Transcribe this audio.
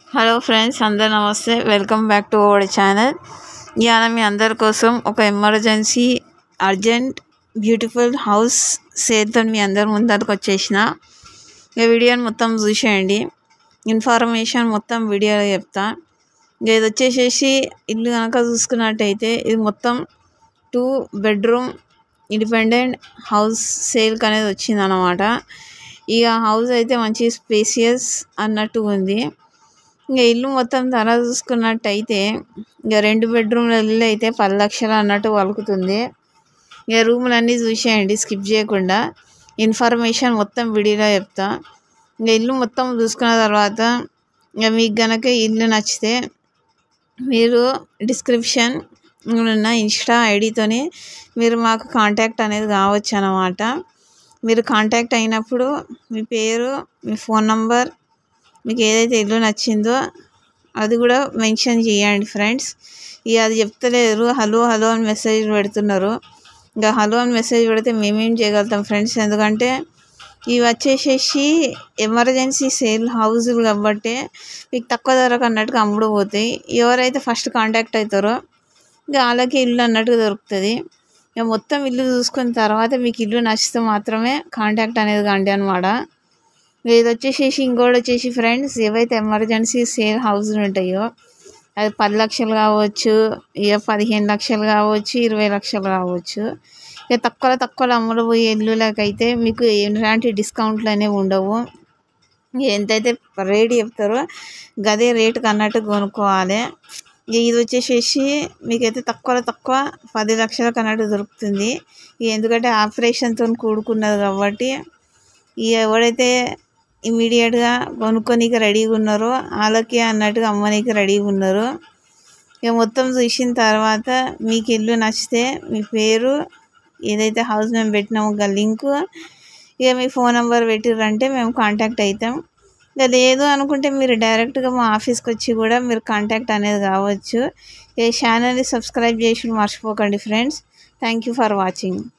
hello friends అందరు నమస్తే welcome back to our channel ఇవాళ మీ అందరి కోసం ఒక ఎమర్జెన్సీ అర్జెంట్ బ్యూటిఫుల్ హౌస్ సేల్తో మీ అందరి ముందరకు వచ్చేసిన ఈ వీడియోని మొత్తం చూసేయండి ఇన్ఫర్మేషన్ మొత్తం వీడియోలో చెప్తా ఇక ఇది వచ్చేసేసి ఇల్లు కనుక చూసుకున్నట్టయితే ఇది మొత్తం టూ బెడ్రూమ్ ఇండిపెండెంట్ హౌస్ సేల్కి అనేది వచ్చింది అనమాట ఇక హౌస్ అయితే మంచి స్పేసియస్ అన్నట్టు ఉంది ఇంకా ఇల్లు మొత్తం ధర చూసుకున్నట్టయితే ఇక రెండు బెడ్రూమ్ల ఇల్లు అయితే పది లక్షలు అన్నట్టు పలుకుతుంది ఇక రూములన్నీ చూసేయండి స్కిప్ చేయకుండా ఇన్ఫర్మేషన్ మొత్తం వీడియోలో చెప్తా ఇంకా ఇల్లు మొత్తం చూసుకున్న తర్వాత ఇక మీకు గనక ఇల్లు నచ్చితే మీరు డిస్క్రిప్షన్ ఉన్న ఇన్స్టా ఐడితోని మీరు మాకు కాంటాక్ట్ అనేది కావచ్చు అన్నమాట మీరు కాంటాక్ట్ అయినప్పుడు మీ పేరు మీ ఫోన్ నంబర్ మీకు ఏదైతే ఇల్లు నచ్చిందో అది కూడా మెన్షన్ చేయండి ఫ్రెండ్స్ ఇక అది చెప్తలేరు హలో హలో అని మెసేజ్ పెడుతున్నారు ఇంకా హలో అని మెసేజ్ పెడితే మేమేం చేయగలుగుతాం ఫ్రెండ్స్ ఎందుకంటే ఇవి వచ్చేసేసి ఎమర్జెన్సీ సేల్ హౌజులు కాబట్టి మీకు తక్కువ ధరకు అన్నట్టుగా అమ్ముడు పోతాయి ఎవరైతే ఫస్ట్ కాంటాక్ట్ అవుతారో ఇంకా వాళ్ళకి ఇల్లు అన్నట్టుగా దొరుకుతుంది ఇక మొత్తం ఇల్లు చూసుకున్న తర్వాత మీకు ఇల్లు నచ్చితే మాత్రమే కాంటాక్ట్ అనేది కండి అనమాట ఇది వచ్చేసేసి ఇంకోటి వచ్చేసి ఫ్రెండ్స్ ఏవైతే ఎమర్జెన్సీ సేల్ హౌస్లు ఉంటాయో అది పది లక్షలు కావచ్చు ఇక పదిహేను లక్షలు కావచ్చు ఇరవై లక్షలు కావచ్చు ఇక తక్కువ తక్కువ అమ్ముడు పోయే ఇల్లులకైతే మీకు ఎలాంటి డిస్కౌంట్లు అనేవి ఉండవు ఎంతైతే రేట్ చెప్తారో గదే రేటుకి అన్నట్టు కొనుక్కోవాలి ఇక ఇది వచ్చేసేసి మీకైతే తక్కువ తక్కువ పది లక్షలకు అన్నట్టు దొరుకుతుంది ఇక ఎందుకంటే ఆపరేషన్తో కూడుకున్నది కాబట్టి ఇక ఎవడైతే ఇమీడియట్గా కొనుక్కోనీకి రెడీగా ఉన్నారో వాళ్ళకి అన్నట్టుగా అమ్మనీకి రెడీగా ఉన్నారు ఇక మొత్తం చూసిన తర్వాత మీకు ఇల్లు నచ్చితే మీ పేరు ఏదైతే హౌస్ మేము పెట్టినామో ఒక లింకు ఇక మీ ఫోన్ నెంబర్ పెట్టిర్రంటే మేము కాంటాక్ట్ అవుతాం ఇక లేదు అనుకుంటే మీరు డైరెక్ట్గా మా ఆఫీస్కి వచ్చి కూడా మీరు కాంటాక్ట్ అనేది కావచ్చు ఈ ఛానల్ని సబ్స్క్రైబ్ చేసి మర్చిపోకండి friends thank you for watching